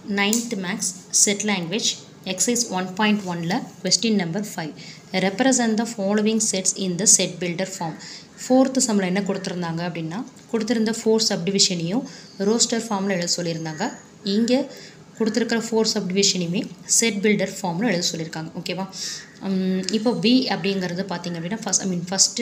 ninth maths set language exercise one point ஒனில் question number five represent the following sets in the set builder form fourth சம்மில் என்ன கொடுத்துருந்தாங்க அப்படின்னா கொடுத்துருந்த four சப்டிவிஷனையும் roster ஃபார்மில் எழுத சொல்லியிருந்தாங்க இங்கே கொடுத்துருக்கிற ஃபோர் சப்டிவிஷனையுமே செட் பில்டர் ஃபார்மில் எழுத சொல்லியிருக்காங்க ஓகேவா இப்போ பி அப்படிங்கிறது பார்த்தீங்க அப்படின்னா first I mean first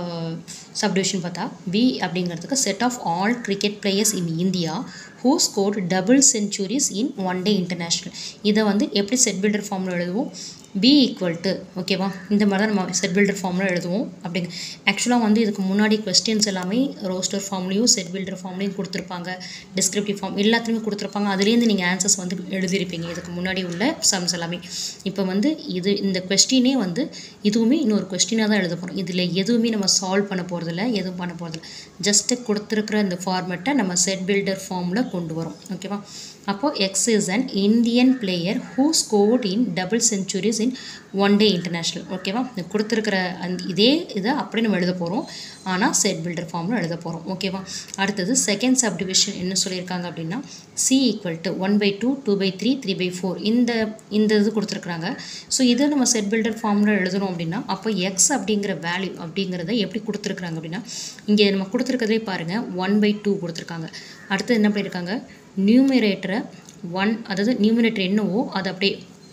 subdivision பார்த்தா பி அப்படிங்கிறதுக்கு set of all cricket players in India who scored double centuries in one day international இதை வந்து எப்படி செட் பில்டர் ஃபார்மில் எழுதுவோம் பி ஈக்குவல் டு ஓகேவா இந்த மாதிரி தான் நம்ம செட் பில்டர் ஃபார்மில் எழுதுவோம் அப்படிங்க ஆக்சுவலாக வந்து இதுக்கு முன்னாடி கொஸ்டின்ஸ் எல்லாமே ரோஸ்டர் ஃபார்ம்லேயும் செட் பில்டர் ஃபார்ம்லேயும் கொடுத்துருப்பாங்க டிஸ்கிரிப்டிவ் ஃபார்ம் எல்லாத்துலேயுமே கொடுத்துருப்பாங்க அதுலேருந்து நீங்கள் ஆன்சர்ஸ் வந்து எழுதியிருப்பீங்க இதுக்கு முன்னாடி உள்ள சம்ஸ் எல்லாமே இப்போ வந்து இது இந்த கொஸ்டினே வந்து இதுவுமே இன்னொரு கொஸ்டினாக தான் எழுத போகிறோம் இதில் எதுவுமே நம்ம சால்வ் பண்ண போகிறதில்ல எதுவும் பண்ண போகிறதில்ல ஜஸ்ட்டு கொடுத்துருக்குற இந்த ஃபார்மெட்டை நம்ம செட் பில்டர் ஃபார்மில் கொண்டு வரோம் ஓகேவா அப்போது x is an Indian player who scored in double centuries in one day international ஓகேவா இந்த கொடுத்துருக்கிற அந்த இதே இதை அப்படி நம்ம எழுத போகிறோம் ஆனால் செட் பில்டர் ஃபார்மில் எழுத போகிறோம் ஓகேவா அடுத்தது செகண்ட் சப் டிவிஷன் என்ன சொல்லியிருக்காங்க அப்படின்னா C equal to one by two two by three three by four இந்த இந்த இது கொடுத்துருக்குறாங்க ஸோ இதை நம்ம செட் பில்டர் ஃபார்மில் எழுதணும் அப்படின்னா அப்போ எக்ஸ் அப்படிங்கிற வேல்யூ அப்படிங்கிறத எப்படி கொடுத்துருக்குறாங்க அப்படின்னா இங்கே நம்ம கொடுத்துருக்கதே பாருங்கள் ஒன் பை டூ கொடுத்துருக்காங்க அடுத்து என்ன பண்ணியிருக்காங்க நியூமரேட்டரை ஒன் அதாவது நியூமினேட்டர் என்னவோ அது அப்படியே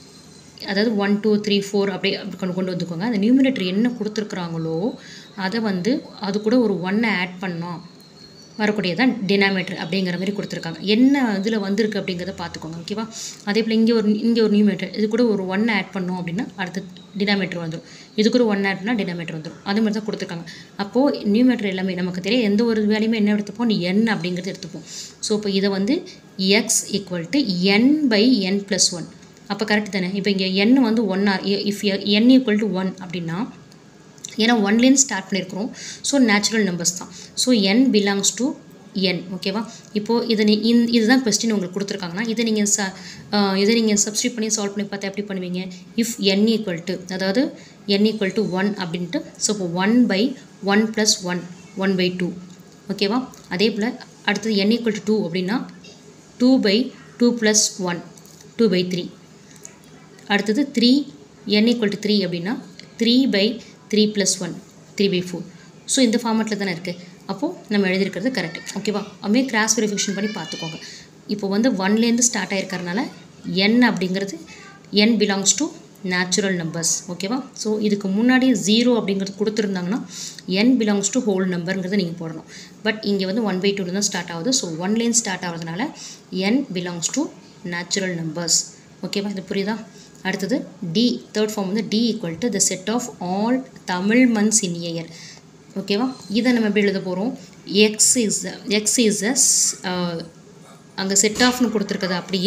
அதாவது ஒன் டூ த்ரீ ஃபோர் அப்படியே அப்படி கொண்டு கொண்டு வந்துக்கோங்க அந்த நியூமினேட்டர் என்ன கொடுத்துருக்குறாங்களோ அதை வந்து அது கூட ஒரு ஒன்னை ஆட் பண்ணோம் வரக்கூடியதான் டினாமேட்டர் அப்படிங்கிற மாதிரி கொடுத்துருக்காங்க என்ன இதில் வந்திருக்கு அப்படிங்கிறத பார்த்துக்கோங்க ஓகேவா அதே போல் இங்கே ஒரு இங்கே ஒரு நியூமேட்டர் இது கூட ஒரு ஒன் ஆட் பண்ணோம் அப்படின்னா அடுத்து டினாமேட்டர் வந்துடும் இது கூட ஒன் ஆட் பண்ணால் டினாமேட்டர் வந்துடும் அது மாதிரி தான் கொடுத்துருக்காங்க அப்போது நியூமேட்டர் எல்லாமே நமக்கு தெரியும் எந்த ஒரு வேலையுமே என்ன எடுத்துப்போம் என் அப்படிங்கிறது எடுத்துப்போம் ஸோ இப்போ இதை வந்து x equal to n by n plus one அப்போ கரெக்ட் தானே இப்போ இங்கே என் வந்து one or if n equal to one அப்படின்னா ஏன்னா ஒன்லேருந்து ஸ்டார்ட் பண்ணியிருக்கிறோம் ஸோ நேச்சுரல் நம்பர்ஸ் தான் so n belongs to n ஓகேவா இப்போது இதை நீ இந் இதுதான் கொஸ்டின் உங்களுக்கு கொடுத்துருக்காங்கன்னா இதை நீங்கள் ச இதை நீங்கள் சப்ஸ்டியூட் பண்ணி சால்வ் பண்ணி பார்த்தா எப்படி பண்ணுவீங்க இஃப் என் ஈக்குவல் டு அதாவது என் ஈக்குவல் டு ஒன் அப்படின்ட்டு ஸோ இப்போ one by one plus one one by two ஓகேவா அதே போல் அடுத்தது என் ஈக்குவல் டு டூ அப்படின்னா two by two plus one two by three அடுத்தது three n equal to three அப்படின்னா three by three plus one three by four so இந்த ஃபார்மெட்டில் தானே இருக்குது அப்போது நம்ம எழுதியிருக்கிறது கரெக்ட் ஓகேவா அப்படியே கிராஸ் வெரிஃபிகேஷன் பண்ணி பார்த்துக்கோங்க இப்போ வந்து ஒன்லேருந்து ஸ்டார்ட் ஆகிருக்கறனால என் அப்படிங்கிறது n belongs to natural numbers ஓகேவா ஸோ இதுக்கு முன்னாடி ஜீரோ அப்படிங்கிறது கொடுத்துருந்தாங்கன்னா என் பிலாங்ஸ் டு ஹோல் நம்பருங்கிறத நீங்கள் போடணும் பட் இங்கே வந்து ஒன் பை டூ தான் ஸ்டார்ட் ஆகுது ஸோ ஒன்லேருந்து ஸ்டார்ட் ஆகிறதுனால n belongs to natural numbers ஓகேவா இது புரியுதா அடுத்தது டி தேர்ட் ஃபார்ம் வந்து T equal to the set of all Tamil months in year ஓகேவா இதை நம்ம எப்படி எழுத போகிறோம் x is x is S அங்கே செட் ஆஃப்னு கொடுத்துருக்கது அப்படியே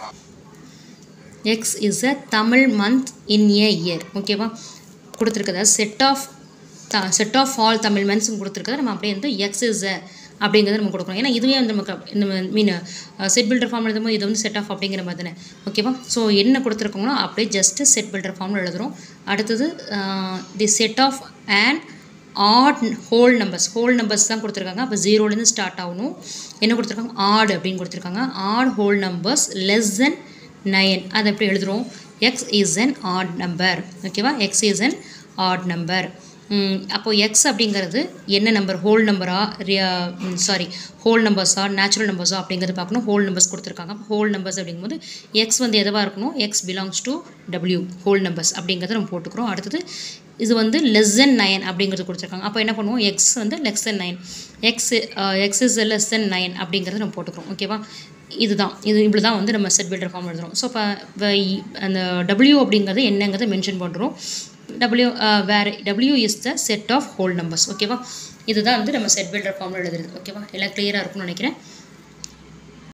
x is a Tamil month in a year ஓகேவா கொடுத்துருக்கதா set of the set of all Tamil மந்த்ஸ்னு கொடுத்துருக்கத நம்ம அப்படியே வந்து எக்ஸ் இஸ் அ அப்படிங்கிறத நம்ம கொடுக்கணும் ஏன்னா இதுவே வந்து நமக்கு இந்த மீன் செட் பில்டர் ஃபார்ம் எழுதும்போது இது வந்து செட் ஆஃப் அப்படிங்கிற மாதிரி தானே ஓகேவா ஸோ என்ன கொடுத்துருக்கோங்களோ அப்படியே ஜஸ்ட்டு செட் பில்டர் ஃபார்மில் எழுதுகிறோம் அடுத்தது the set of and odd whole numbers whole numbers தான் கொடுத்துருக்காங்க அப்போ ஜீரோலேருந்து ஸ்டார்ட் ஆகணும் என்ன கொடுத்துருக்காங்க ஆட் அப்படின்னு கொடுத்துருக்காங்க odd whole numbers less than nine அதை எப்படி எழுதுகிறோம் x is an odd number ஓகேவா x is an odd number அப்போது எக்ஸ் அப்படிங்கிறது என்ன நம்பர் ஹோல் நம்பரா சாரி ஹோல் நம்பர்ஸா நேச்சுரல் நம்பர்ஸா அப்படிங்கிறது பார்க்கணும் ஹோல் நம்பர்ஸ் கொடுத்துருக்காங்க ஹோல் நம்பர்ஸ் அப்படிங்கும்போது எக்ஸ் வந்து எதுவாக இருக்கணும் x belongs to W whole numbers அப்படிங்கிறத நம்ம போட்டுக்கிறோம் அடுத்தது இது வந்து லெஸ் தென் நயன் அப்படிங்கிறது கொடுத்துருக்காங்க அப்போ என்ன பண்ணுவோம் எக்ஸ் வந்து less than nine x x is less than nine அப்படிங்கிறத நம்ம போட்டுக்கிறோம் ஓகேவா இதுதான் இது இப்படி தான் வந்து நம்ம செட் பில்டர் ஃபார்ம் எழுதுறோம் ஸோ இப்போ அந்த டபிள்யூ அப்படிங்கிறது என்னங்கிறத மென்ஷன் பண்ணுறோம் டபிள்யூ வேறு W is the set of whole numbers ஓகேவா இதுதான் வந்து நம்ம செட் பில்டர் ஃபார்மில் எழுதுறது ஓகேவா எல்லாம் கிளியராக இருக்கும்னு நினைக்கிறேன்